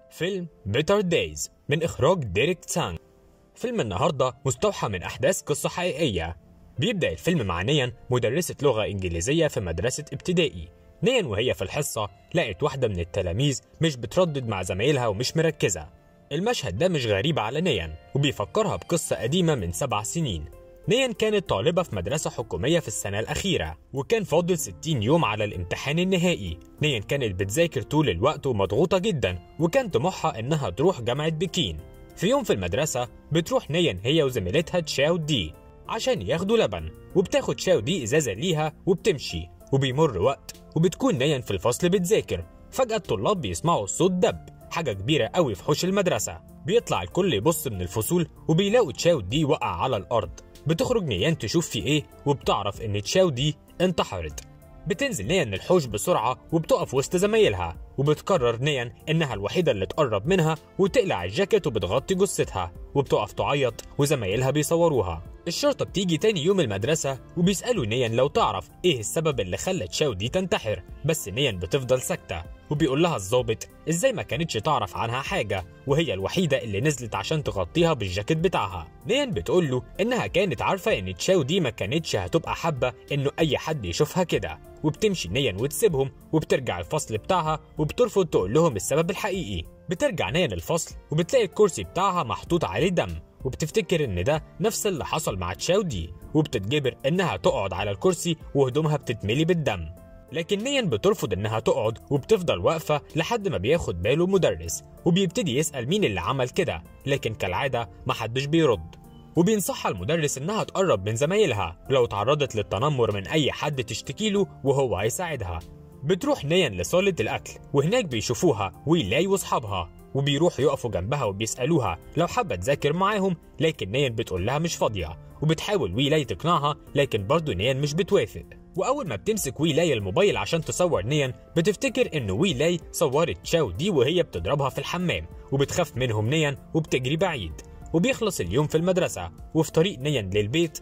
فيلم بيتر دايز من إخراج ديريك تسانج فيلم النهاردة مستوحى من أحداث قصة حقيقية بيبدأ الفيلم مع نيان مدرسة لغة إنجليزية في مدرسة ابتدائي نيان وهي في الحصة لقت واحدة من التلاميذ مش بتردد مع زمايلها ومش مركزة المشهد ده مش غريب على نيان وبيفكرها بقصة قديمة من سبع سنين نيان كانت طالبة في مدرسة حكومية في السنة الأخيرة وكان فاضل 60 يوم على الامتحان النهائي نيان كانت بتذاكر طول الوقت ومضغوطة جدا وكان طموحها إنها تروح جامعة بكين في يوم في المدرسة بتروح نيان هي وزميلتها تشاو دي عشان ياخدوا لبن وبتاخد شاو دي إزازة ليها وبتمشي وبيمر وقت وبتكون نيان في الفصل بتذاكر فجأة الطلاب بيسمعوا الصوت دب حاجة كبيرة قوي في حوش المدرسة بيطلع الكل يبص من الفصول وبيلاقوا تشاو دي وقع على الأرض بتخرج نيان تشوف في ايه وبتعرف ان تشاو دي انتحرت بتنزل نيان الحوش بسرعة وبتقف وسط زمايلها وبتقرر نيان إنها الوحيدة اللي تقرب منها وتقلع الجاكيت وبتغطي جثتها وبتقف تعيط وزمايلها بيصوروها الشرطة بتيجي تاني يوم المدرسة وبيسألوا نيان لو تعرف إيه السبب اللي خلى تشاو دي تنتحر بس نيان بتفضل ساكتة وبيقول لها الظابط إزاي ما كانتش تعرف عنها حاجة وهي الوحيدة اللي نزلت عشان تغطيها بالجاكيت بتاعها نيان بتقول له إنها كانت عارفة إن تشاو دي ما كانتش هتبقى حابة إنه أي حد يشوفها كده وبتمشي نيان وتسيبهم وبترجع الفصل بتاعها وبترفض تقول لهم السبب الحقيقي بترجع نيان الفصل وبتلاقي الكرسي بتاعها محطوط عليه دم وبتفتكر ان ده نفس اللي حصل مع تشاو دي وبتتجبر انها تقعد على الكرسي وهدومها بتتملي بالدم لكن نيان بترفض انها تقعد وبتفضل واقفه لحد ما بياخد باله المدرس وبيبتدي يسال مين اللي عمل كده لكن كالعاده محدش بيرد وبينصحها المدرس انها تقرب من زمايلها لو تعرضت للتنمر من اي حد تشتكي له وهو هيساعدها بتروح نيان لصالة الأكل وهناك بيشوفوها ويلاي وأصحابها وبيروحوا يقفوا جنبها وبيسألوها لو حابة تذاكر معاهم لكن نيان بتقول لها مش فاضية وبتحاول ويلاي تقنعها لكن برضه نيان مش بتوافق وأول ما بتمسك ويلاي الموبايل عشان تصور نيان بتفتكر إن ويلاي صورت تشاو دي وهي بتضربها في الحمام وبتخاف منهم نيان وبتجري بعيد وبيخلص اليوم في المدرسة وفي طريق نيان للبيت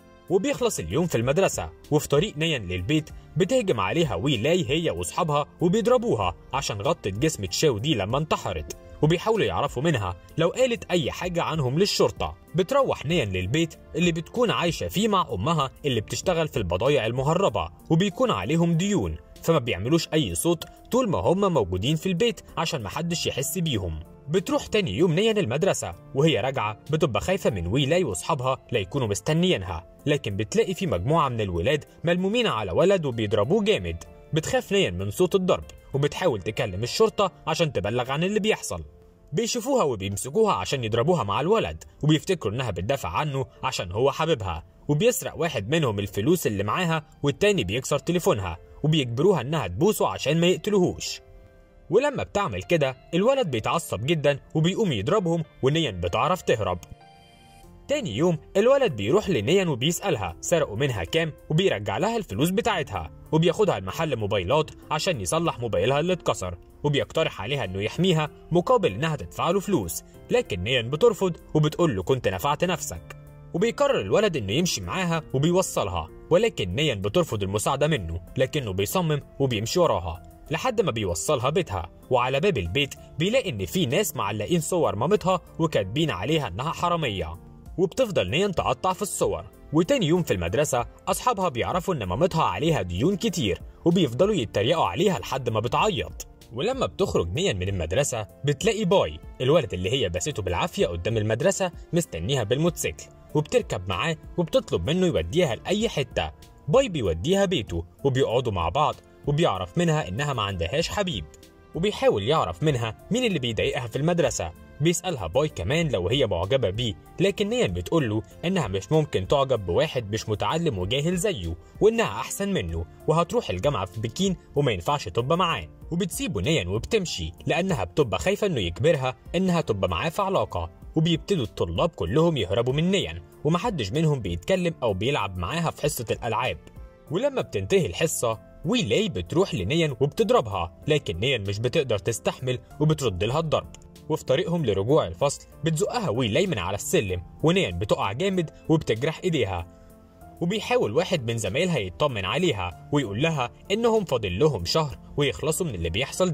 وبيخلص اليوم في المدرسة وفي طريق نيان للبيت بتهجم عليها ويلاي هي واصحابها وبيضربوها عشان غطت جسم تشاو دي لما انتحرت وبيحاولوا يعرفوا منها لو قالت أي حاجة عنهم للشرطة بتروح نيان للبيت اللي بتكون عايشة فيه مع أمها اللي بتشتغل في البضايع المهربة وبيكون عليهم ديون فما بيعملوش أي صوت طول ما هم موجودين في البيت عشان محدش يحس بيهم بتروح تاني يوم نيان المدرسة وهي راجعة بتبقى خايفة من ويلاي وأصحابها لا يكونوا مستنيينها لكن بتلاقي في مجموعة من الولاد ملمومين على ولد وبيضربوه جامد بتخاف نيان من صوت الضرب وبتحاول تكلم الشرطة عشان تبلغ عن اللي بيحصل بيشوفوها وبيمسكوها عشان يضربوها مع الولد وبيفتكروا انها بتدافع عنه عشان هو حبيبها وبيسرق واحد منهم الفلوس اللي معاها والتاني بيكسر تليفونها وبيجبروها انها تبوسه عشان ما يقتلوهوش ولما بتعمل كده الولد بيتعصب جدا وبيقوم يضربهم ونيان بتعرف تهرب تاني يوم الولد بيروح لنيان وبيسألها سرقوا منها كام وبيرجع لها الفلوس بتاعتها وبياخدها المحل موبايلات عشان يصلح موبايلها اللي اتكسر وبيقترح عليها انه يحميها مقابل انها تدفع له فلوس لكن نيان بترفض وبتقول له كنت نفعت نفسك وبيقرر الولد انه يمشي معاها وبيوصلها ولكن نيان بترفض المساعدة منه لكنه بيصمم وبيمشي وراها لحد ما بيوصلها بيتها وعلى باب البيت بيلاقي ان في ناس معلقين صور مامتها وكاتبين عليها انها حراميه وبتفضل نيان تقطع في الصور وتاني يوم في المدرسة أصحابها بيعرفوا إن مامتها عليها ديون كتير وبيفضلوا يتريقوا عليها لحد ما بتعيط ولما بتخرج نيان من المدرسة بتلاقي باي الولد اللي هي باسته بالعافية قدام المدرسة مستنيها بالموتوسيكل وبتركب معاه وبتطلب منه يوديها لأي حتة باي بيوديها بيته وبيقعدوا مع بعض وبيعرف منها إنها ما عندهاش حبيب وبيحاول يعرف منها مين اللي بيضايقها في المدرسة بيسألها باي كمان لو هي معجبة بيه لكن نيان بتقول له إنها مش ممكن تعجب بواحد مش متعلم وجاهل زيه وإنها أحسن منه وهتروح الجامعة في بكين وما ينفعش تبقى معاه وبتسيبه نيان وبتمشي لأنها بتبقى خايفة إنه يجبرها إنها تبقى معاه في علاقة وبيبتدوا الطلاب كلهم يهربوا من نيان ومحدش منهم بيتكلم أو بيلعب معاها في حصة الألعاب ولما بتنتهي الحصة ويلاي بتروح لنيان وبتضربها لكن نيان مش بتقدر تستحمل وبترد لها الضرب وفي طريقهم لرجوع الفصل بتزقها ويلاي من على السلم ونيان بتقع جامد وبتجرح ايديها وبيحاول واحد من زمايلها يطمن عليها ويقول لها انهم فاضل لهم شهر ويخلصوا من اللي بيحصل ده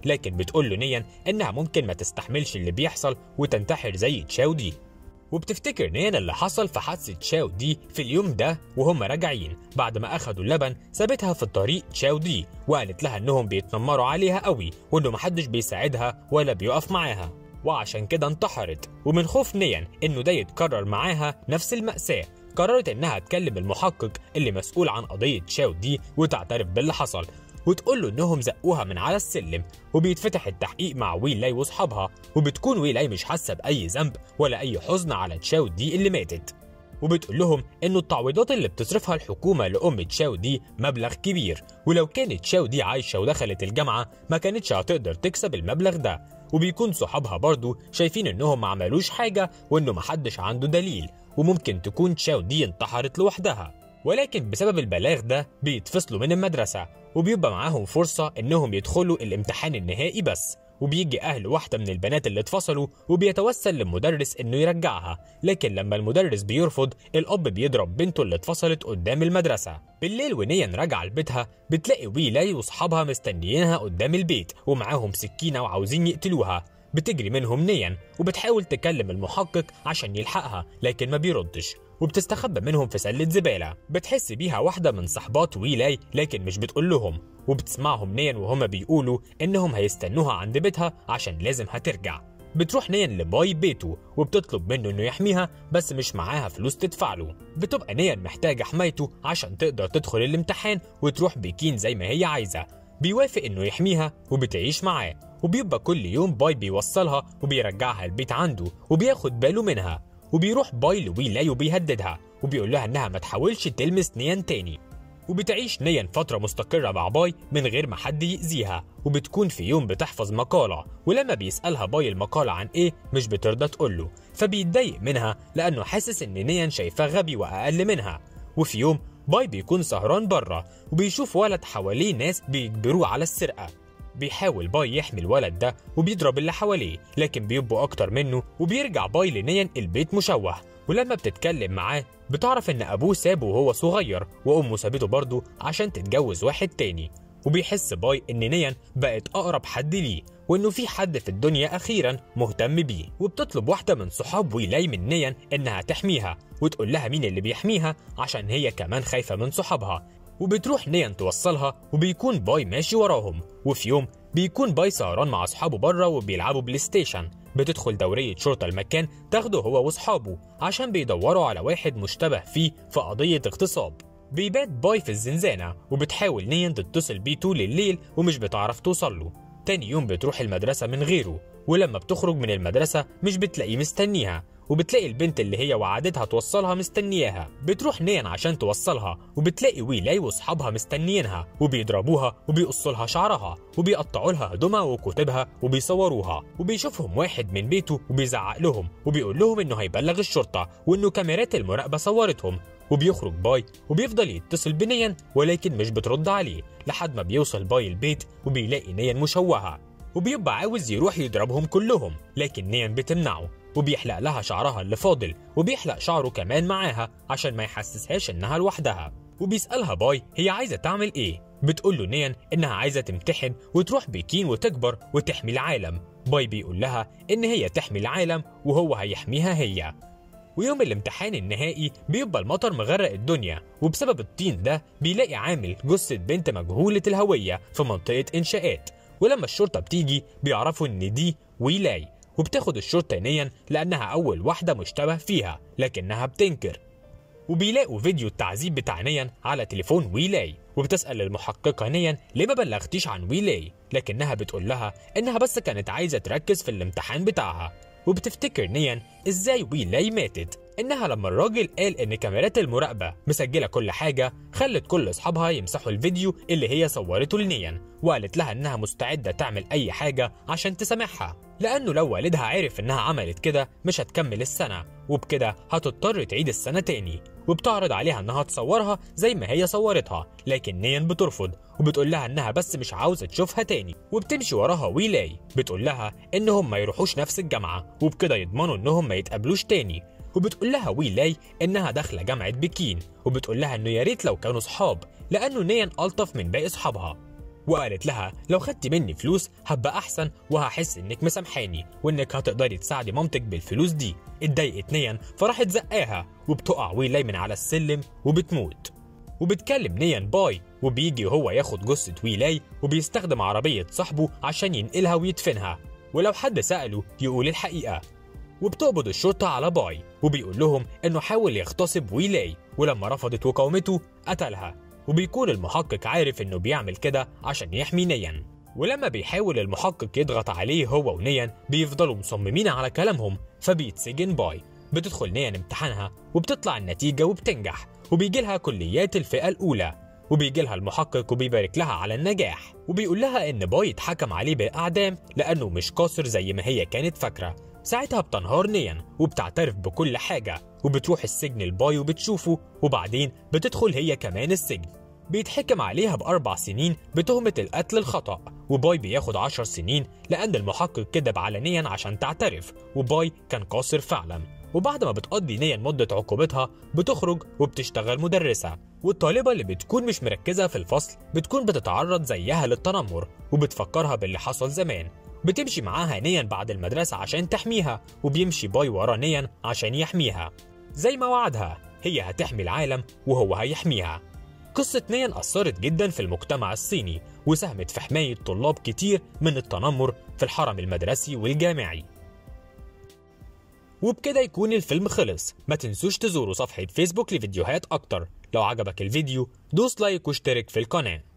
لكن بتقول له نيان إنها ممكن ما تستحملش اللي بيحصل وتنتحر زي تشاو دي وبتفتكر نيان اللي حصل في حادثة تشاو دي في اليوم ده وهم راجعين بعد ما أخدوا اللبن سابتها في الطريق تشاو دي وقالت لها إنهم بيتنمروا عليها قوي وإنه محدش بيساعدها ولا بيقف معاها وعشان كده انتحرت ومن خوف نيان إنه ده يتكرر معاها نفس المأساة قررت إنها تكلم المحقق اللي مسؤول عن قضية تشاو دي وتعترف باللي حصل وتقول له انهم زقوها من على السلم وبيتفتح التحقيق مع ويلاي واصحابها وبتكون ويلاي مش حاسه باي ذنب ولا اي حزن على تشاو دي اللي ماتت وبتقول لهم انه التعويضات اللي بتصرفها الحكومه لام تشاو دي مبلغ كبير ولو كانت تشاو دي عايشه ودخلت الجامعه ما كانتش هتقدر تكسب المبلغ ده وبيكون صحابها برضو شايفين انهم ما عملوش حاجه وانه محدش عنده دليل وممكن تكون تشاو دي انتحرت لوحدها ولكن بسبب البلاغ ده بيتفصلوا من المدرسة وبيبقى معاهم فرصة إنهم يدخلوا الامتحان النهائي بس وبيجي أهل واحدة من البنات اللي اتفصلوا وبيتوسل للمدرس إنه يرجعها لكن لما المدرس بيرفض الأب بيضرب بنته اللي اتفصلت قدام المدرسة بالليل ونيان راجعة لبيتها بتلاقي ويلاي وأصحابها مستنيينها قدام البيت ومعاهم سكينة وعاوزين يقتلوها بتجري منهم نيان وبتحاول تكلم المحقق عشان يلحقها لكن ما بيردش وبتستخبى منهم في سلة زبالة بتحس بيها واحدة من صحبات ويلاي لكن مش بتقول لهم وبتسمعهم نيان وهما بيقولوا إنهم هيستنوها عند بيتها عشان لازم هترجع بتروح نيان لباي بيته وبتطلب منه انه يحميها بس مش معاها فلوس تدفع له بتبقى نيان محتاجة حمايته عشان تقدر تدخل الامتحان وتروح بكين زي ما هي عايزة بيوافق انه يحميها وبتعيش معاه وبيبقى كل يوم باي بيوصلها وبيرجعها البيت عنده وبياخد باله منها وبيروح باي لويلاي وبيهددها وبيقول لها انها ما تحاولش تلمس نيان تاني وبتعيش نيان فترة مستقرة مع باي من غير ما حد يأذيها وبتكون في يوم بتحفظ مقالة ولما بيسألها باي المقالة عن ايه مش بترضى تقوله فبيتضايق منها لأنه حاسس إن نيان شايفاه غبي وأقل منها وفي يوم باي بيكون سهران بره وبيشوف ولد حواليه ناس بيجبروه على السرقة بيحاول باي يحمي الولد ده وبيضرب اللي حواليه لكن بيبقوا أكتر منه وبيرجع باي لنيان البيت مشوه ولما بتتكلم معاه بتعرف إن أبوه سابه وهو صغير وأمه سابته برضه عشان تتجوز واحد تاني وبيحس باي إن نيان بقت أقرب حد ليه وإنه في حد في الدنيا أخيرا مهتم بيه وبتطلب واحدة من صحاب ويلاي من نيان إنها تحميها وتقول لها مين اللي بيحميها عشان هي كمان خايفة من صحابها وبتروح نيان توصلها وبيكون باي ماشي وراهم وفي يوم بيكون باي سهران مع أصحابه بره وبيلعبوا بلاي ستيشن بتدخل دورية شرطة المكان تاخده هو وأصحابه عشان بيدوروا على واحد مشتبه فيه في قضية اغتصاب بيبات باي في الزنزانة وبتحاول نيان تتصل بيه طول الليل ومش بتعرف توصل له تاني يوم بتروح المدرسة من غيره ولما بتخرج من المدرسة مش بتلاقيه مستنيها وبتلاقي البنت اللي هي وعدتها توصلها مستنياها بتروح نيان عشان توصلها وبتلاقي ويلاي واصحابها مستنيينها وبيضربوها وبيقصوا لها شعرها وبيقطعوا لها هدومها وكتبها وبيصوروها وبيشوفهم واحد من بيته وبيزعق لهم وبيقول لهم انه هيبلغ الشرطه وانه كاميرات المراقبه صورتهم وبيخرج باي وبيفضل يتصل بنيان ولكن مش بترد عليه لحد ما بيوصل باي البيت وبيلاقي نيان مشوهه وبيبقى عاوز يروح يضربهم كلهم لكن نيان بتمنعه وبيحلق لها شعرها اللي فاضل وبيحلق شعره كمان معاها عشان ما يحسسهاش انها لوحدها وبيسألها باي هي عايزة تعمل ايه بتقول له نيان انها عايزة تمتحن وتروح بكين وتكبر وتحمي العالم باي بيقول لها ان هي تحمي العالم وهو هيحميها هي ويوم الامتحان النهائي بيبقى المطر مغرق الدنيا وبسبب الطين ده بيلاقي عامل جثة بنت مجهولة الهوية في منطقة إنشاءات ولما الشرطة بتيجي بيعرفوا إن دي ويلاي وبتاخد الشرطة نيا لأنها أول واحدة مشتبه فيها لكنها بتنكر وبيلاقوا فيديو التعذيب بتاع نيان على تليفون ويلاي وبتسأل المحققة نيان ليه ما بلغتيش عن ويلاي لكنها بتقول لها إنها بس كانت عايزة تركز في الامتحان بتاعها وبتفتكر نيان إزاي ويلاي ماتت إنها لما الراجل قال إن كاميرات المراقبة مسجلة كل حاجة خلت كل أصحابها يمسحوا الفيديو اللي هي صورته لنيان وقالت لها إنها مستعدة تعمل أي حاجة عشان تسامحها لأنه لو والدها عرف إنها عملت كده مش هتكمل السنة وبكده هتضطر تعيد السنة تاني وبتعرض عليها إنها تصورها زي ما هي صورتها لكن نيان بترفض وبتقول لها إنها بس مش عاوزة تشوفها تاني وبتمشي وراها ويلاي بتقول لها إنهم ما يروحوش نفس الجامعة وبكده يضمنوا إنهم ما يتقابلوش تاني وبتقول لها ويلاي انها داخله جامعه بكين وبتقول لها انه يا ريت لو كانوا صحاب لانه نيان الطف من باقي اصحابها وقالت لها لو خدتي مني فلوس هبقى احسن وهحس انك مسامحاني وانك هتقدري تساعدي مامتك بالفلوس دي اتضايقت نيان فراحت زقاها وبتقع ويلاي من على السلم وبتموت وبتكلم نيان باي وبيجي هو ياخد جثة ويلاي وبيستخدم عربية صاحبه عشان ينقلها ويدفنها ولو حد سأله يقول الحقيقة وبتقبض الشرطة على باي وبيقول لهم انه حاول يغتصب ويلاي ولما رفضت وقاومته قتلها وبيكون المحقق عارف انه بيعمل كده عشان يحمي نيان ولما بيحاول المحقق يضغط عليه هو ونيان بيفضلوا مصممين على كلامهم فبيتسجن باي بتدخل نيان امتحانها وبتطلع النتيجة وبتنجح وبيجي لها كليات الفئة الأولى وبيجي لها المحقق وبيبارك لها على النجاح وبيقول لها ان باي اتحكم عليه بالاعدام لانه مش قاصر زي ما هي كانت فاكره ساعتها بتنهار نيان وبتعترف بكل حاجه وبتروح السجن الباي وبتشوفه وبعدين بتدخل هي كمان السجن بيتحكم عليها بأربع سنين بتهمة القتل الخطأ وباي بياخد عشر سنين لأن المحقق كذب علنيا عشان تعترف وباي كان قاصر فعلا وبعد ما بتقضي نيا مدة عقوبتها بتخرج وبتشتغل مدرسة والطالبة اللي بتكون مش مركزة في الفصل بتكون بتتعرض زيها للتنمر وبتفكرها باللي حصل زمان بتمشي معاها نيا بعد المدرسة عشان تحميها وبيمشي باي ورا نيا عشان يحميها زي ما وعدها هي هتحمي العالم وهو هيحميها قصة نيان أثرت جدا في المجتمع الصيني وساهمت في حماية طلاب كتير من التنمر في الحرم المدرسي والجامعي وبكده يكون الفيلم خلص ما تنسوش تزوروا صفحة فيسبوك لفيديوهات أكتر لو عجبك الفيديو دوس لايك واشترك في القناة